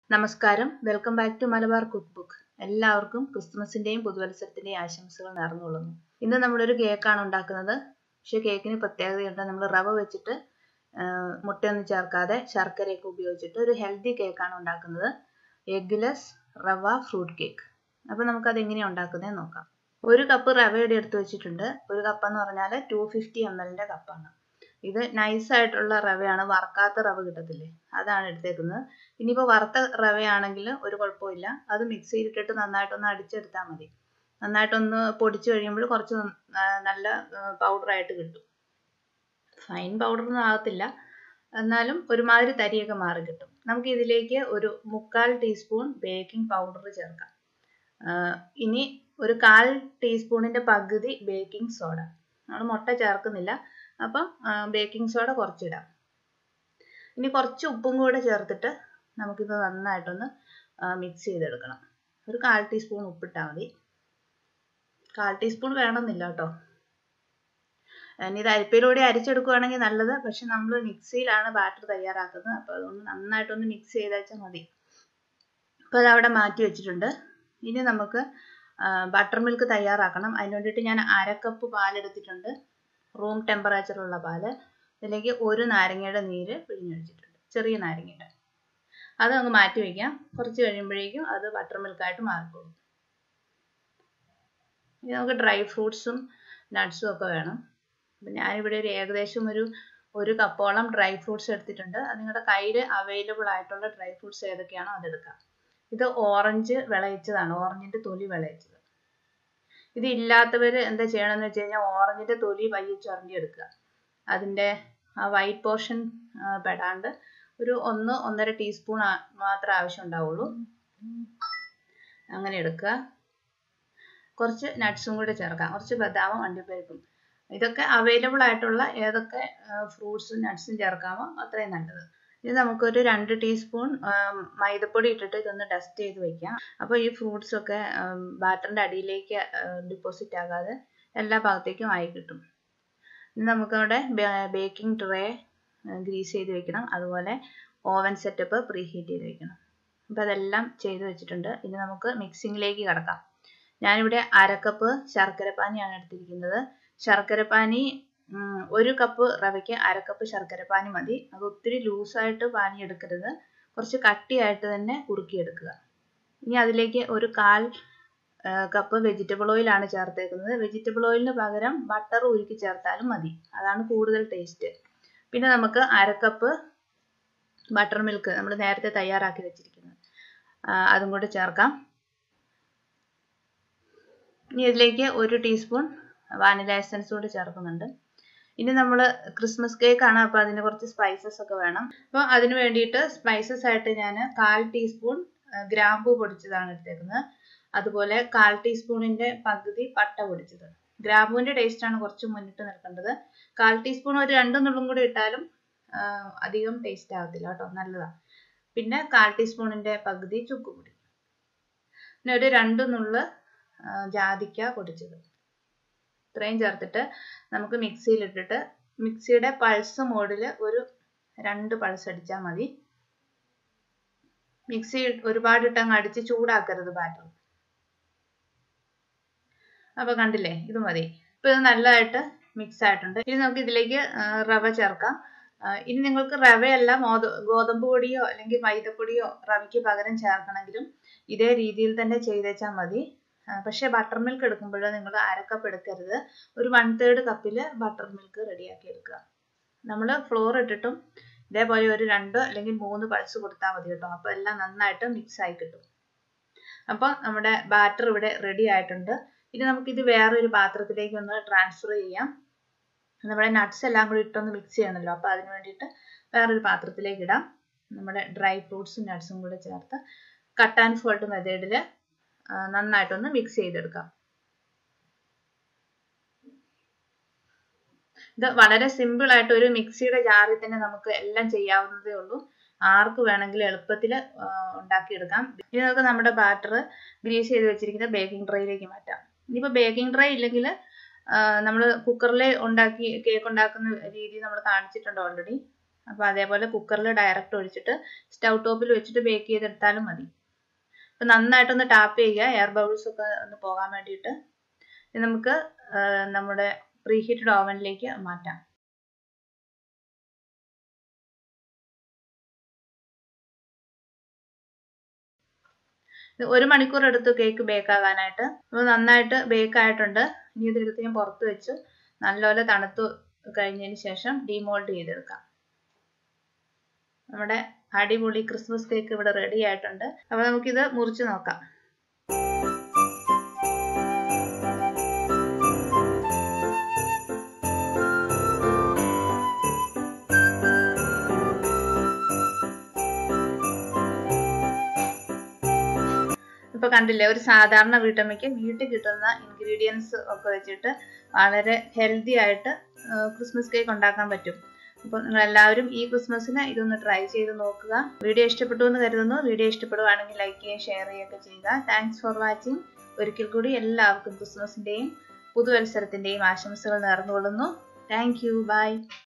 നമസ്കാരം welcome back to Malabar cook book എല്ലാവർക്കും ക്രിസ്മസിന്റെയും പുതുവത്സരത്തിന്റെയും ആശംസകൾ നേർന്നുകൊള്ളുന്നു ഇന്ന് നമ്മളൊരു കേക്കാണ് ഉണ്ടാക്കുന്നത് പക്ഷെ കേക്കിന് പ്രത്യേകതയുണ്ട് നമ്മൾ റവ വെച്ചിട്ട് മുട്ടയൊന്നും ചേർക്കാതെ ശർക്കരയൊക്കെ ഉപയോഗിച്ചിട്ട് ഒരു ഹെൽത്തി കേക്കാണ് ഉണ്ടാക്കുന്നത് എഗ്ലെസ് റവ ഫ്രൂട്ട് കേക്ക് അപ്പോൾ നമുക്കത് എങ്ങനെയാണ് ഉണ്ടാക്കുന്നത് നോക്കാം ഒരു കപ്പ് റവയുടെ എടുത്ത് വെച്ചിട്ടുണ്ട് ഒരു കപ്പ് എന്ന് പറഞ്ഞാൽ ടു ഫിഫ്റ്റി എം എല്ലിൻ്റെ കപ്പാണ് ഇത് നൈസ് ആയിട്ടുള്ള റവയാണ് വറക്കാത്ത റവ കിട്ടത്തില്ലേ അതാണ് എടുത്തേക്കുന്നത് ഇനിയിപ്പോൾ വറുത്ത റവയാണെങ്കിൽ ഒരു കുഴപ്പമില്ല അത് മിക്സിയിലിട്ടിട്ട് നന്നായിട്ടൊന്ന് അടിച്ചെടുത്താൽ മതി നന്നായിട്ടൊന്ന് പൊടിച്ചു കഴിയുമ്പോൾ കുറച്ച് നല്ല പൗഡറായിട്ട് കിട്ടും ഫൈൻ പൗഡറൊന്നും ആകത്തില്ല എന്നാലും ഒരുമാതിരി തരിയൊക്കെ മാറി കിട്ടും നമുക്ക് ഇതിലേക്ക് ഒരു മുക്കാൽ ടീസ്പൂൺ ബേക്കിംഗ് പൗഡർ ചേർക്കാം ഇനി ഒരു കാൽ ടീസ്പൂണിൻ്റെ പകുതി ബേക്കിംഗ് സോഡ നമ്മൾ മുട്ട ചേർക്കുന്നില്ല അപ്പം ബേക്കിംഗ് സോഡ കുറച്ചിടാം ഇനി കുറച്ച് ഉപ്പും കൂടെ ചേർത്തിട്ട് നമുക്കിത് നന്നായിട്ടൊന്ന് മിക്സ് ചെയ്തെടുക്കണം ഒരു കാൽ ടീസ്പൂൺ ഉപ്പിട്ടാൽ മതി കാൽ ടീസ്പൂൺ വേണമെന്നില്ല കേട്ടോ ഇനി ഇത് അരിപ്പയിലൂടെ അരിച്ചെടുക്കുകയാണെങ്കിൽ നല്ലത് പക്ഷെ നമ്മൾ മിക്സിയിലാണ് ബാറ്റർ തയ്യാറാക്കുന്നത് അപ്പോൾ അതുകൊണ്ട് നന്നായിട്ടൊന്ന് മിക്സ് ചെയ്ത് വെച്ചാൽ മതി അപ്പോൾ അത് അവിടെ മാറ്റി വെച്ചിട്ടുണ്ട് ഇനി നമുക്ക് ബട്ടർ മിൽക്ക് തയ്യാറാക്കണം അതിന് വേണ്ടിയിട്ട് ഞാൻ അര കപ്പ് പാലെടുത്തിട്ടുണ്ട് റൂം ടെമ്പറേച്ചറുള്ള പാല് ഇതിലേക്ക് ഒരു നാരങ്ങയുടെ നീര് പിഴിഞ്ഞൊഴിച്ചിട്ടുണ്ട് ചെറിയ നാരങ്ങയുടെ അത് നമുക്ക് മാറ്റി വയ്ക്കാം കുറച്ച് കഴിയുമ്പോഴേക്കും അത് ബട്ടർ മിൽക്കായിട്ട് മാറിക്കോളും ഇനി നമുക്ക് ഡ്രൈ ഫ്രൂട്ട്സും നട്ട്സും ഒക്കെ വേണം അപ്പം ഞാനിവിടെ ഒരു ഏകദേശം ഒരു ഒരു കപ്പോളം ഡ്രൈ ഫ്രൂട്ട്സ് എടുത്തിട്ടുണ്ട് അത് നിങ്ങളുടെ കയ്യിൽ അവൈലബിൾ ആയിട്ടുള്ള ഡ്രൈ ഫ്രൂട്ട്സ് ഏതൊക്കെയാണോ അതെടുക്കാം ഇത് ഓറഞ്ച് വിളയിച്ചതാണ് ഓറഞ്ചിൻ്റെ തൊലി വിളയിച്ചത് ഇത് ഇല്ലാത്തവർ എന്താ ചെയ്യണമെന്ന് വെച്ച് കഴിഞ്ഞാൽ ഓറഞ്ചിൻ്റെ തൊലി പയ്യെ ചുരണ്ടിയെടുക്കുക അതിൻ്റെ ആ വൈറ്റ് പോർഷൻ പെടാണ്ട് ഒരു ഒന്ന് ഒന്നര ടീസ്പൂൺ മാത്രം ആവശ്യം ഉണ്ടാവുള്ളൂ അങ്ങനെ എടുക്കുക കുറച്ച് നട്ട്സും കൂടെ ചേർക്കാം കുറച്ച് ബദാമും അണ്ടിപ്പരിപ്പും ഇതൊക്കെ അവൈലബിൾ ആയിട്ടുള്ള ഏതൊക്കെ ഫ്രൂട്ട്സും നട്ട്സും ചേർക്കാമോ അത്രയും നല്ലത് ഇത് നമുക്കൊരു രണ്ട് ടീസ്പൂൺ മൈദപ്പൊടി ഇട്ടിട്ട് ഇതൊന്ന് ഡസ്റ്റ് ചെയ്ത് വെക്കാം അപ്പോൾ ഈ ഫ്രൂട്ട്സ് ഒക്കെ ബാറ്ററിൻ്റെ അടിയിലേക്ക് ഡിപ്പോസിറ്റ് ആകാതെ എല്ലാ ഭാഗത്തേക്കും ആയി കിട്ടും ഇനി നമുക്കവിടെ ബേക്കിംഗ് ട്രേ ഗ്രീസ് ചെയ്ത് വെക്കണം അതുപോലെ ഓവൻ സെറ്റപ്പ് പ്രീ ഹീറ്റ് ചെയ്ത് വെക്കണം അപ്പോൾ അതെല്ലാം ചെയ്ത് വെച്ചിട്ടുണ്ട് ഇനി നമുക്ക് മിക്സിങ്ങിലേക്ക് കിടക്കാം ഞാനിവിടെ അരക്കപ്പ് ശർക്കരപ്പാനിയാണ് എടുത്തിരിക്കുന്നത് ശർക്കരപ്പാനി ഒരു കപ്പ് റവയ്ക്ക് അര കപ്പ് ശർക്കരപ്പാനി മതി അത് ഒത്തിരി ലൂസായിട്ട് പാനി എടുക്കരുത് കുറച്ച് കട്ടിയായിട്ട് തന്നെ കുറുക്കിയെടുക്കുക ഇനി അതിലേക്ക് ഒരു കാൽ കപ്പ് വെജിറ്റബിൾ ഓയിലാണ് ചേർത്തേക്കുന്നത് വെജിറ്റബിൾ ഓയിലിന് പകരം ബട്ടർ ഉരുക്കി ചേർത്താലും മതി അതാണ് കൂടുതൽ ടേസ്റ്റ് പിന്നെ നമുക്ക് അര കപ്പ് ബട്ടർ മിൽക്ക് നമ്മൾ നേരത്തെ തയ്യാറാക്കി വെച്ചിരിക്കുന്നത് അതും കൂടെ ചേർക്കാം ഇനി ഇതിലേക്ക് ഒരു ടീസ്പൂൺ വാനില എസൻസ് കൂടി ചേർക്കുന്നുണ്ട് ഇനി നമ്മൾ ക്രിസ്മസ് കേക്ക് ആണ് അപ്പോൾ അതിന് കുറച്ച് സ്പൈസസ് ഒക്കെ വേണം അപ്പോൾ അതിന് വേണ്ടിയിട്ട് സ്പൈസസ് ആയിട്ട് ഞാൻ കാൽ ടീസ്പൂൺ ഗ്രാമ്പൂ പൊടിച്ചതാണ് എടുത്തേക്കുന്നത് അതുപോലെ കാൽ ടീസ്പൂണിൻ്റെ പകുതി പട്ട പൊടിച്ചത് ഗ്രാമ്പൂവിൻ്റെ ടേസ്റ്റാണ് കുറച്ച് മുന്നിട്ട് നിൽക്കേണ്ടത് കാൽ ടീസ്പൂൺ ഒരു രണ്ടു നുള്ളും കൂടി ഇട്ടാലും അധികം ടേസ്റ്റ് ആകത്തില്ല കേട്ടോ നല്ലതാണ് പിന്നെ കാൽ ടീസ്പൂണിൻ്റെ പകുതി ചുക്കുപൊടി പിന്നെ ഒരു രണ്ട് നുള്ള് ജാതിക്ക പൊടിച്ചത് ഇത്രയും ചേർത്തിട്ട് നമുക്ക് മിക്സിയിലിട്ടിട്ട് മിക്സിയുടെ പൾസ് മോഡിൽ ഒരു രണ്ട് പൾസ് അടിച്ചാൽ മതി മിക്സി ഒരുപാട് ഇട്ടങ്ങ് അടിച്ച് ചൂടാക്കരുത് ബാറ്റർ അപ്പൊ കണ്ടില്ലേ ഇത് മതി ഇപ്പൊ ഇത് നല്ലതായിട്ട് മിക്സ് ആയിട്ടുണ്ട് ഇനി നമുക്ക് ഇതിലേക്ക് റവ ചേർക്കാം ഇനി നിങ്ങൾക്ക് റവയല്ല ഗോതമ്പ് പൊടിയോ അല്ലെങ്കിൽ മൈദപ്പൊടിയോ റവയ്ക്ക് പകരം ചേർക്കണമെങ്കിലും ഇതേ രീതിയിൽ തന്നെ ചെയ്തേച്ചാൽ മതി പക്ഷേ ബട്ടർ മിൽക്ക് എടുക്കുമ്പോൾ നിങ്ങൾ അര കപ്പ് എടുക്കരുത് ഒരു വൺ തേർഡ് കപ്പിൽ ബട്ടർ മിൽക്ക് റെഡിയാക്കി എടുക്കുക നമ്മൾ ഫ്ലോർ ഇട്ടിട്ടും ഇതേപോലെ ഒരു രണ്ട് അല്ലെങ്കിൽ മൂന്ന് പൾസ് കൊടുത്താൽ മതി കേട്ടോ അപ്പോൾ എല്ലാം നന്നായിട്ട് മിക്സ് ആയി കിട്ടും അപ്പോൾ നമ്മുടെ ബാറ്റർ ഇവിടെ റെഡി ആയിട്ടുണ്ട് ഇനി നമുക്കിത് വേറൊരു പാത്രത്തിലേക്ക് ഒന്ന് ട്രാൻസ്ഫർ ചെയ്യാം നമ്മുടെ നട്ട്സ് എല്ലാം കൂടി ഇട്ടൊന്ന് മിക്സ് ചെയ്യണമല്ലോ അപ്പോൾ അതിന് വേണ്ടിയിട്ട് വേറൊരു പാത്രത്തിലേക്ക് ഇടാം നമ്മുടെ ഡ്രൈ ഫ്രൂട്ട്സും നട്ട്സും കൂടെ ചേർത്ത് കട്ട് ആൻഡ് ഫോൾട്ട് മെത്തേഡിൽ നന്നായിട്ടൊന്ന് മിക്സ് ചെയ്തെടുക്കാം ഇത് വളരെ സിമ്പിൾ ആയിട്ട് ഒരു മിക്സിയുടെ ജാറിൽ തന്നെ നമുക്ക് എല്ലാം ചെയ്യാവുന്നതേ ഉള്ളൂ ആർക്ക് വേണമെങ്കിലും എളുപ്പത്തിൽ ഉണ്ടാക്കിയെടുക്കാം ഇനി നമുക്ക് നമ്മുടെ ബാറ്റർ ഗ്രീസ് ചെയ്ത് വെച്ചിരിക്കുന്ന ബേക്കിംഗ് ട്രേയിലേക്ക് മാറ്റാം ഇനിയിപ്പോൾ ബേക്കിംഗ് ട്രേ ഇല്ലെങ്കിൽ നമ്മൾ കുക്കറിൽ ഉണ്ടാക്കി കേക്ക് ഉണ്ടാക്കുന്ന രീതി നമ്മൾ കാണിച്ചിട്ടുണ്ട് ഓൾറെഡി അപ്പോൾ അതേപോലെ കുക്കറിൽ ഡയറക്റ്റ് ഒഴിച്ചിട്ട് സ്റ്റൗ ടോപ്പിൽ വെച്ചിട്ട് ബേക്ക് ചെയ്തെടുത്താലും മതി അപ്പോൾ നന്നായിട്ടൊന്ന് ടാപ്പ് ചെയ്യുക എയർ ബബിൾസ് ഒക്കെ ഒന്ന് പോകാൻ വേണ്ടിയിട്ട് ഇനി നമുക്ക് നമ്മുടെ പ്രീ ഹീറ്റഡ് ഓവനിലേക്ക് മാറ്റാം ഒരു മണിക്കൂർ എടുത്തു കേക്ക് ബേക്ക് ആകാനായിട്ട് അപ്പോൾ നന്നായിട്ട് ബേക്ക് ആയിട്ടുണ്ട് ഇനി ഇതെടുത്ത് ഞാൻ പുറത്ത് വെച്ചു നല്ലപോലെ തണുത്തു കഴിഞ്ഞതിന് ശേഷം ഡിമോൾഡ് ചെയ്തെടുക്കാം നമ്മുടെ അടിപൊളി ക്രിസ്മസ് കേക്ക് ഇവിടെ റെഡി ആയിട്ടുണ്ട് അപ്പോൾ നമുക്കിത് മുറിച്ച് നോക്കാം ഇപ്പൊ കണ്ടില്ലേ ഒരു സാധാരണ വീട്ടമ്മയ്ക്ക് വീട്ടിൽ കിട്ടുന്ന ഇൻഗ്രീഡിയൻസ് ഒക്കെ വെച്ചിട്ട് വളരെ ഹെൽത്തി ആയിട്ട് ക്രിസ്മസ് കേക്ക് ഉണ്ടാക്കാൻ പറ്റും അപ്പോൾ നിങ്ങൾ എല്ലാവരും ഈ ക്രിസ്മസിന് ഇതൊന്ന് ട്രൈ ചെയ്ത് നോക്കുക വീഡിയോ ഇഷ്ടപ്പെട്ടു എന്ന് കരുതുന്നു വീഡിയോ ഇഷ്ടപ്പെടുവാണെങ്കിൽ ലൈക്ക് ചെയ്യുക ഷെയർ ചെയ്യുകയൊക്കെ ചെയ്യുക താങ്ക്സ് ഫോർ വാച്ചിങ് ഒരിക്കൽ കൂടി എല്ലാവർക്കും ക്രിസ്മസിൻ്റെയും പുതുവത്സരത്തിൻ്റെയും ആശംസകൾ നേർന്നുകൊള്ളുന്നു താങ്ക് യു ബൈ